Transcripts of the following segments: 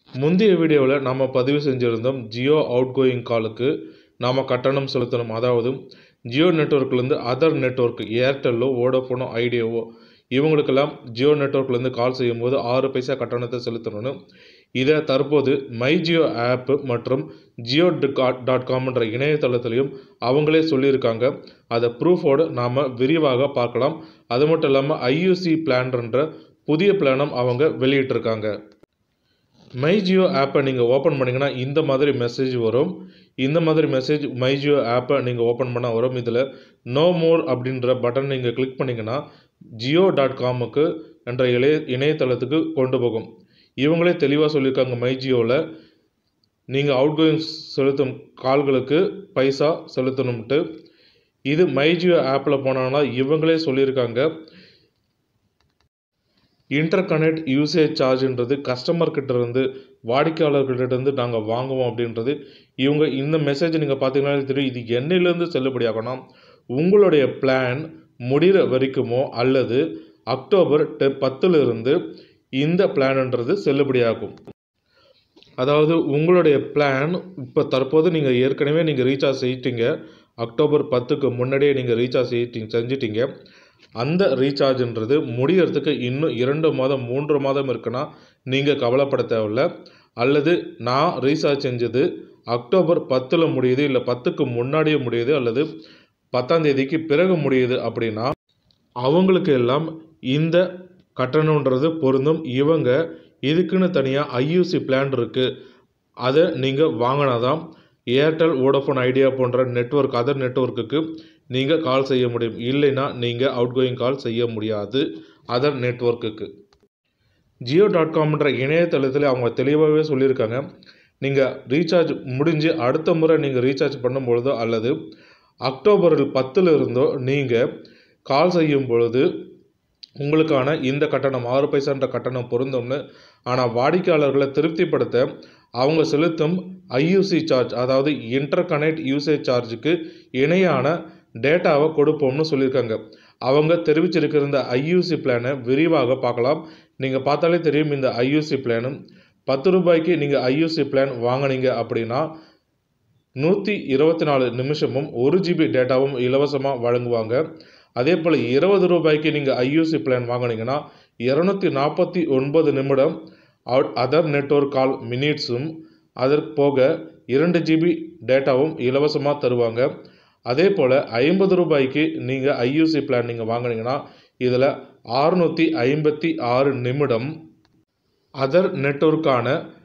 முந்தைய வீடியோவில் நம்ம பதிவு செஞ்சுருந்தோம் ஜியோ அவுட் கோயிங் காலுக்கு நாம் கட்டணம் செலுத்தணும் அதாவது ஜியோ நெட்ஒர்க்லேருந்து அதர் நெட்ஒர்க் ஏர்டெல்லோ வோடோஃபோனோ ஐடியாவோ இவங்களுக்கெல்லாம் ஜியோ நெட்ஒர்க்லேருந்து கால் செய்யும்போது ஆறு பைசா கட்டணத்தை செலுத்தணும்னு இதை தற்போது மை ஜியோ ஆப் மற்றும் ஜியோ டாட் காம்ன்ற இணையதளத்துலையும் அவங்களே சொல்லியிருக்காங்க அதை ப்ரூஃபோடு நாம் விரிவாக பார்க்கலாம் அது மட்டும் இல்லாமல் ஐயூசி பிளான்ன்ற புதிய பிளானும் அவங்க வெளியிட்டிருக்காங்க மை ஜியோ ஆப்பை நீங்கள் ஓப்பன் பண்ணிங்கன்னா இந்த மாதிரி மெசேஜ் வரும் இந்த மாதிரி மெசேஜ் மை ஜியோ ஆப்பை நீங்கள் ஓப்பன் பண்ணால் வரும் இதில் நோ மோர் அப்படின்ற பட்டன் நீங்கள் கிளிக் பண்ணிங்கன்னா ஜியோ டாட் காமுக்கு என்ற இளைய இணையதளத்துக்கு கொண்டு போகும் இவங்களே தெளிவாக சொல்லியிருக்காங்க மை ஜியோவில் நீங்கள் அவுட் கோயிங் செலுத்தும் கால்களுக்கு பைசா செலுத்தணும்ட்டு இது மை ஜியோ ஆப்பில் போனாங்கன்னா இவங்களே சொல்லியிருக்காங்க இன்டர் கனெக்ட் யூசேஜ் சார்ஜ்ன்றது கஸ்டமர் கிட்ட இருந்து வாடிக்கையாளர்கிட்ட இருந்து நாங்கள் வாங்குவோம் அப்படின்றது இவங்க இந்த மெசேஜ் நீங்கள் பார்த்தீங்கன்னா தெரியும் இது என்னிலேருந்து செல்லுபடியாகணும் உங்களுடைய பிளான் முடிகிற வரைக்குமோ அல்லது அக்டோபர் டெ பத்துலேருந்து இந்த பிளான்ன்றது செல்லுபடியாகும் அதாவது உங்களுடைய பிளான் இப்போ தற்போது நீங்கள் ஏற்கனவே நீங்கள் ரீசார்ஜ் செய்யிட்டீங்க அக்டோபர் பத்துக்கு முன்னாடியே நீங்கள் ரீசார்ஜ் செய்யிட்டீங்க செஞ்சிட்டீங்க அந்த ரீசார்ஜ்ன்றது முடியறதுக்கு இன்னும் இரண்டு மாதம் மூன்று மாதம் இருக்குன்னா நீங்கள் கவலைப்பட தேவையில்ல அல்லது நான் ரீசார்ஜ் செஞ்சது அக்டோபர் பத்தில் முடியுது இல்லை பத்துக்கு முன்னாடியே முடியுது அல்லது பத்தாம் தேதிக்கு பிறகு முடியுது அப்படின்னா அவங்களுக்கு எல்லாம் இந்த கட்டணன்றது பொருந்தும் இவங்க இதுக்குன்னு தனியாக ஐயூசி பிளான் இருக்குது அதை நீங்கள் வாங்கினாதான் ஏர்டெல் வோடஃபோன் ஐடியா போன்ற நெட்ஒர்க் அதர் நெட்ஒர்க்குக்கு நீங்கள் கால் செய்ய முடியும் இல்லைன்னா நீங்கள் அவுட் கோயிங் கால் செய்ய முடியாது அதர் நெட்ஒர்க்குக்கு ஜியோ டாட் காம்ன்ற இணையதளத்தில் அவங்க தெளிவாகவே சொல்லியிருக்காங்க நீங்கள் ரீசார்ஜ் முடிஞ்சு அடுத்த முறை நீங்கள் ரீசார்ஜ் பண்ணும் பொழுதோ அல்லது அக்டோபரில் பத்தில் இருந்தோ நீங்கள் கால் செய்யும் பொழுது உங்களுக்கான இந்த கட்டணம் ஆறு பைசான்ற கட்டணம் பொருந்தும்னு ஆனால் வாடிக்கையாளர்களை திருப்திப்படுத்த அவங்க செலுத்தும் ஐயூசி சார்ஜ் அதாவது இன்டர் கனெக்ட் யூசேஜ் சார்ஜுக்கு இணையான டேட்டாவை கொடுப்போம்னு சொல்லியிருக்காங்க அவங்க தெரிவிச்சிருக்கிற இந்த ஐயூசி பிளானை விரிவாக பார்க்கலாம் நீங்கள் பார்த்தாலே தெரியும் இந்த ஐயூசி பிளானு பத்து ரூபாய்க்கு நீங்கள் ஐயூசி பிளான் வாங்கினீங்க அப்படின்னா நூற்றி இருபத்தி நாலு நிமிஷமும் ஒரு ஜிபி டேட்டாவும் இலவசமாக வழங்குவாங்க அதே போல் இருபது ரூபாய்க்கு நீங்கள் ஐயூசி பிளான் வாங்கினீங்கன்னா இரநூத்தி நாற்பத்தி ஒன்பது நிமிடம் அவுட் அதர் நெட்ஒர்க் கால் மினிட்ஸும் அதற்கு போக இரண்டு ஜிபி டேட்டாவும் இலவசமாக தருவாங்க அதே போல் ஐம்பது ரூபாய்க்கு நீங்கள் ஐயூசி பிளான் நீங்கள் வாங்கினீங்கன்னா இதில் ஆறுநூற்றி ஐம்பத்தி ஆறு நிமிடம் அதர் நெட்ஒர்க்கான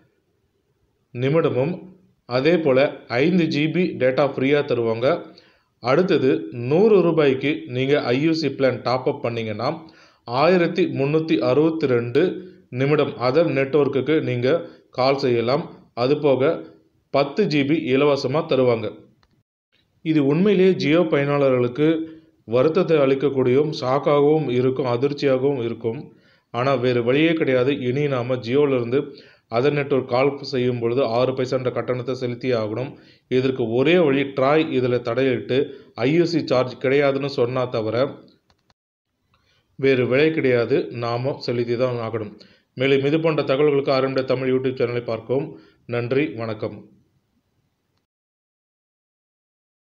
நிமிடமும் அதே போல் ஐந்து ஜிபி டேட்டா ஃப்ரீயாக தருவாங்க அடுத்தது நூறு ரூபாய்க்கு நீங்கள் ஐயூசி பிளான் டாப்அப் பண்ணிங்கன்னா ஆயிரத்தி முந்நூற்றி அறுபத்தி ரெண்டு நிமிடம் அதர் நெட்ஒர்க்குக்கு நீங்கள் கால் செய்யலாம் அது போக பத்து ஜிபி இலவசமாக தருவாங்க இது உண்மையிலேயே ஜியோ பயனாளர்களுக்கு வருத்தத்தை அளிக்கக்கூடியவும் ஷாக்காகவும் இருக்கும் அதிர்ச்சியாகவும் இருக்கும் ஆனால் வேறு வழியே கிடையாது இனி நாம் ஜியோவிலிருந்து அதர் நெட்ஒர்க் கால் செய்யும் பொழுது ஆறு பைசான்ற கட்டணத்தை செலுத்தியே ஆகணும் இதற்கு ஒரே வழி ட்ராய் இதில் தடையிட்டு ஐயூசி சார்ஜ் கிடையாதுன்னு சொன்னால் தவிர வேறு விலை கிடையாது நாம் செலுத்தி தான் ஆகணும் மேலும் இது போன்ற தகவல்களுக்கு ஆரம்ப தமிழ் யூடியூப் சேனலை பார்க்கவும் நன்றி வணக்கம்